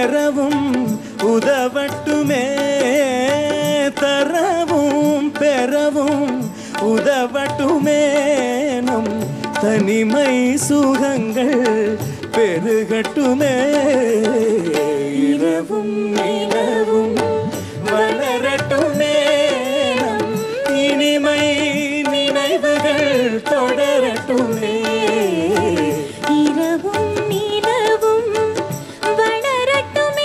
பெறவும் உதவட்டுமே தரவும் பெறவும் உதவட்டுமே நம் தனிமை சுகங்கள் பெருகட்டுமே இரவும் நிலவும் வளரட்டுமே நம் இனிமை நினைவுகள் தொடரட்டுமே இரவும் நிலவும் வளரட்டுமே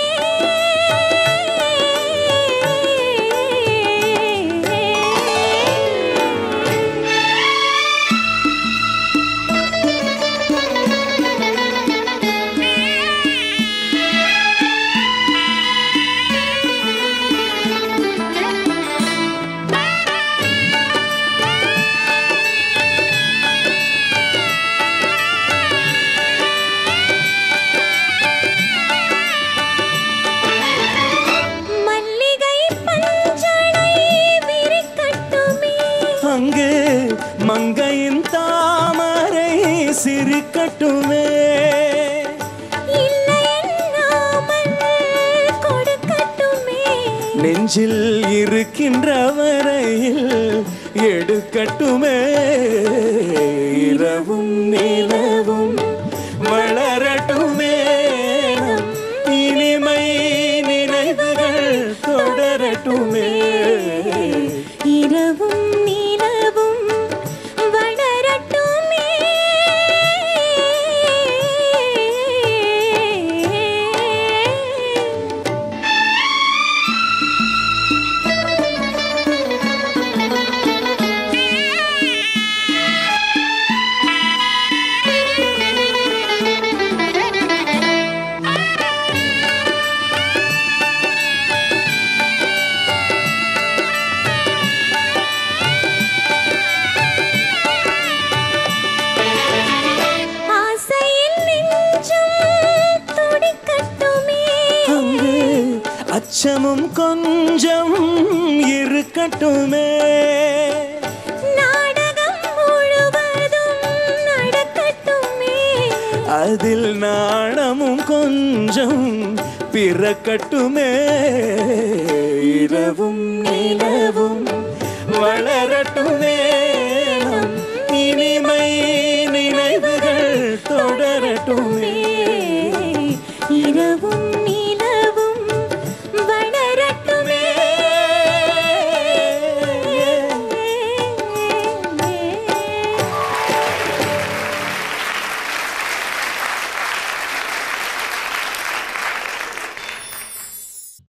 மல்லிகை பஞ்சனை விரிக்கட்டுமே அங்கு மங்கையின் தாமரை சிரிக்கட்டுமே இல்லை எண்ணாமல் கொடுக்கட்டுமே நெஞ்சில் இருக்கின்ற வரையில் எடுக்கட்டுமே இரவும் நிலவும் வளரட்டுமே நம் இனிமை நினைவுகள் தொடரட்டுமே இரவும் நிலவும் வளரட்டுமே ஆசையில் நெஞ்சம் துடிக்கட்டுமே அங்கு அச்சமும் கொஞ்சம் இருக்கட்டுமே நாடகம் முழுவதும் நடக்கட்டுமே அதில் நாணமும் கொஞ்சம் பிறக்கட்டுமே இரவும் நிலவும் வளரட்டுமே நம் இனிமை நினைவுகள் தொடரட்டுமே இரவும்